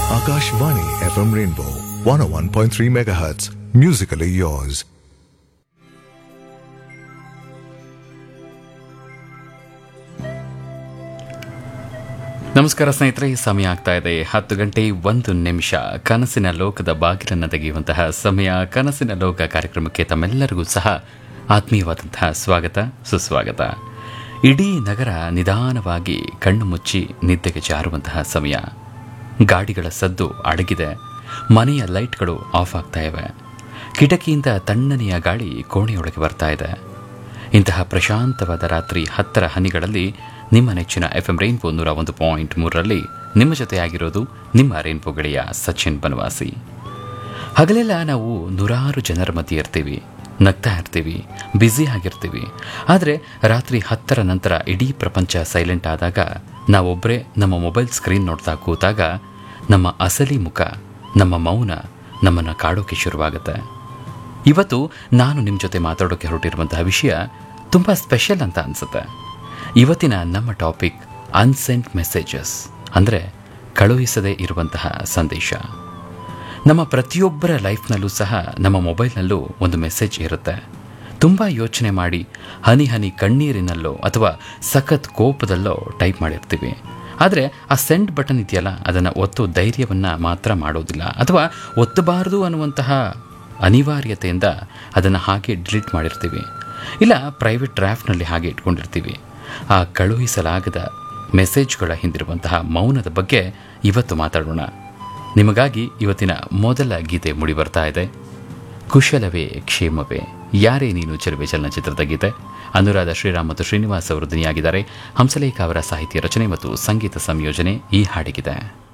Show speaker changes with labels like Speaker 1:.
Speaker 1: Akashvani FM Rainbow 101.3 MHz. Musically yours.
Speaker 2: ನಮಸ್ಕಾರ ಸ್ನೇಹಿತರೆ ಸಮಯ ಆಗ್ತಾ ಇದೆ ಹತ್ತು ಗಂಟೆ ಒಂದು ನಿಮಿಷ ಕನಸಿನ ಲೋಕದ ಬಾಗಿಲನ್ನು ತೆಗೆಯುವಂತಹ ಸಮಯ ಕನಸಿನ ಲೋಕ ಕಾರ್ಯಕ್ರಮಕ್ಕೆ ತಮ್ಮೆಲ್ಲರಿಗೂ ಸಹ ಆತ್ಮೀಯವಾದಂತಹ ಸ್ವಾಗತ ಸುಸ್ವಾಗತ ಇಡೀ ನಗರ ನಿಧಾನವಾಗಿ ಕಣ್ಣು ಮುಚ್ಚಿ ನಿದ್ದೆಗೆ ಜಾರುವಂತಹ ಸಮಯ ಗಾಡಿಗಳ ಸದ್ದು ಅಡಗಿದೆ ಮನೆಯ ಲೈಟ್ಗಳು ಆಫ್ ಆಗ್ತಾ ಇವೆ ಕಿಟಕಿಯಿಂದ ತಣ್ಣನೆಯ ಗಾಳಿ ಕೋಣೆಯೊಳಗೆ ಬರ್ತಾ ಇದೆ ಇಂತಹ ಪ್ರಶಾಂತವಾದ ರಾತ್ರಿ ಹತ್ತರ ಹನಿಗಳಲ್ಲಿ ನಿಮ್ಮ ನೆಚ್ಚಿನ ಎಫ್ ಎಂ ರೈನ್ಬೋ ನೂರ ಒಂದು ಪಾಯಿಂಟ್ ಮೂರರಲ್ಲಿ ನಿಮ್ಮ ಜೊತೆಯಾಗಿರೋದು ನಿಮ್ಮ ರೈನ್ಬೋ ಗೆಳೆಯ ಸಚಿನ್ ಬನವಾಸಿ ಹಗಲೆಲ್ಲ ನಾವು ನೂರಾರು ಜನರ ಮಧ್ಯೆ ಇರ್ತೀವಿ ನಗ್ತಾ ಇರ್ತೀವಿ ಬ್ಯುಸಿ ಆಗಿರ್ತೀವಿ ಆದರೆ ರಾತ್ರಿ ಹತ್ತರ ನಂತರ ಇಡೀ ಪ್ರಪಂಚ ಸೈಲೆಂಟ್ ಆದಾಗ ನಾವೊಬ್ಬರೇ ನಮ್ಮ ಮೊಬೈಲ್ ಸ್ಕ್ರೀನ್ ನೋಡ್ತಾ ಕೂತಾಗ ನಮ್ಮ ಅಸಲಿ ಮುಖ ನಮ್ಮ ಮೌನ ನಮ್ಮನ್ನು ಕಾಡೋಕೆ ಶುರುವಾಗುತ್ತೆ ಇವತ್ತು ನಾನು ನಿಮ್ಮ ಜೊತೆ ಮಾತಾಡೋಕೆ ಹೊರಟಿರುವಂತಹ ವಿಷಯ ತುಂಬ ಸ್ಪೆಷಲ್ ಅಂತ ಅನಿಸುತ್ತೆ ಇವತ್ತಿನ ನಮ್ಮ ಟಾಪಿಕ್ ಅನ್ಸೆಂಟ್ ಮೆಸೇಜಸ್ ಅಂದರೆ ಕಳುಹಿಸದೇ ಇರುವಂತಹ ಸಂದೇಶ ನಮ್ಮ ಪ್ರತಿಯೊಬ್ಬರ ಲೈಫ್ನಲ್ಲೂ ಸಹ ನಮ್ಮ ಮೊಬೈಲ್ನಲ್ಲೂ ಒಂದು ಮೆಸೇಜ್ ಇರುತ್ತೆ ತುಂಬ ಯೋಚನೆ ಮಾಡಿ ಹನಿ ಹನಿ ಕಣ್ಣೀರಿನಲ್ಲೋ ಅಥವಾ ಸಖತ್ ಕೋಪದಲ್ಲೋ ಟೈಪ್ ಮಾಡಿರ್ತೀವಿ ಆದರೆ ಆ ಸೆಂಡ್ ಬಟನ್ ಇದೆಯಲ್ಲ ಅದನ್ನು ಒತ್ತು ಧೈರ್ಯವನ್ನು ಮಾತ್ರ ಮಾಡೋದಿಲ್ಲ ಅಥವಾ ಒತ್ತಬಾರದು ಅನ್ನುವಂತಹ ಅನಿವಾರ್ಯತೆಯಿಂದ ಅದನ್ನು ಹಾಗೆ ಡಿಲೀಟ್ ಮಾಡಿರ್ತೀವಿ ಇಲ್ಲ ಪ್ರೈವೇಟ್ ಡ್ರಾಫ್ಟ್ನಲ್ಲಿ ಹಾಗೆ ಇಟ್ಕೊಂಡಿರ್ತೀವಿ ಆ ಕಳುಹಿಸಲಾಗದ ಮೆಸೇಜ್ಗಳ ಹಿಂದಿರುವಂತಹ ಮೌನದ ಬಗ್ಗೆ ಇವತ್ತು ಮಾತಾಡೋಣ ನಿಮಗಾಗಿ ಇವತ್ತಿನ ಮೊದಲ ಗೀತೆ ಮುಡಿ ಬರ್ತಾ ಇದೆ ಕುಶಲವೇ ಕ್ಷೇಮವೇ ಯಾರೇ ನೀನು ಚೆಲುವೆ ಚಲನಚಿತ್ರದ ಗೀತೆ ಅನುರಾಧ ಶ್ರೀರಾಮ್ ಮತ್ತು ಶ್ರೀನಿವಾಸ್ ಅವರು ಧ್ವನಿಯಾಗಿದ್ದಾರೆ ಹಂಸಲೇಖ ಅವರ ಸಾಹಿತ್ಯ ರಚನೆ ಮತ್ತು ಸಂಗೀತ ಸಂಯೋಜನೆ ಈ ಹಾಡಿಗಿದೆ